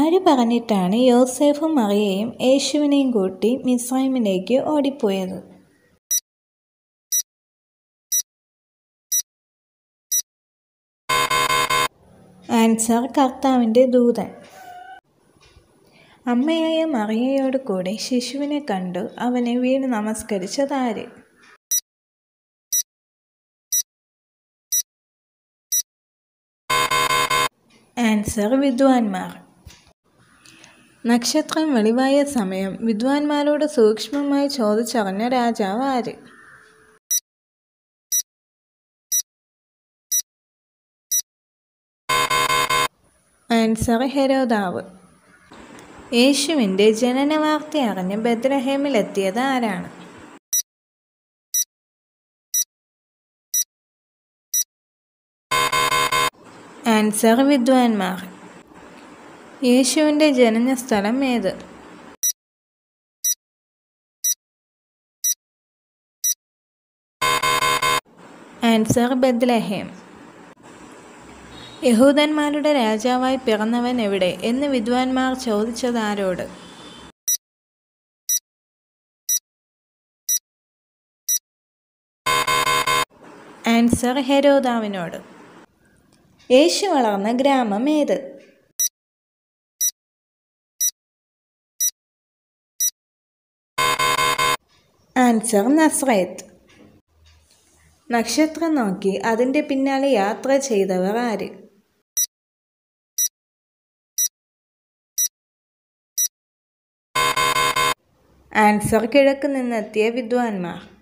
ആര് പറഞ്ഞിട്ടാണ് യോസേഫും മറിയയും യേശുവിനെയും കൂട്ടി മിസ്രൈമിലേക്ക് ഓടിപ്പോയത് ആൻസർ കർത്താവിൻ്റെ ദൂതൻ അമ്മയായ മറിയയോട് കൂടെ ശിശുവിനെ കണ്ടു അവനെ വീണ് നമസ്കരിച്ചതാര് ആൻസർ വിദ്വാൻമാർ നക്ഷത്രം വെളിവായ സമയം വിദ്വാൻമാരോട് സൂക്ഷ്മമായി ചോദിച്ചറിഞ്ഞ രാജാവ് ആര് ആൻസർ ഹെരോദാവ് യേശുവിൻ്റെ ജനനവാർത്ത അറിഞ്ഞ് ബദ്രഹേമിലെത്തിയത് ആരാണ് ആൻസർ വിദ്വാൻമാർ യേശുവിൻ്റെ ജനനസ്ഥലം ഏത് ആൻസർ ബദ്ലഹേം യഹൂദന്മാരുടെ രാജാവായി പിറന്നവൻ എവിടെ എന്ന് വിദ്വാൻമാർ ചോദിച്ചതാരോട് ആൻസർ ഹെരോദാവിനോട് യേശു വളർന്ന ഗ്രാമം ഏത് ആൻസർ നസ്രയത്ത് നക്ഷത്രം നോക്കി അതിൻ്റെ പിന്നാലെ യാത്ര ചെയ്തവർ ആര് ആൻസർ കിഴക്ക് നിന്നെത്തിയ വിദ്വാൻമാർ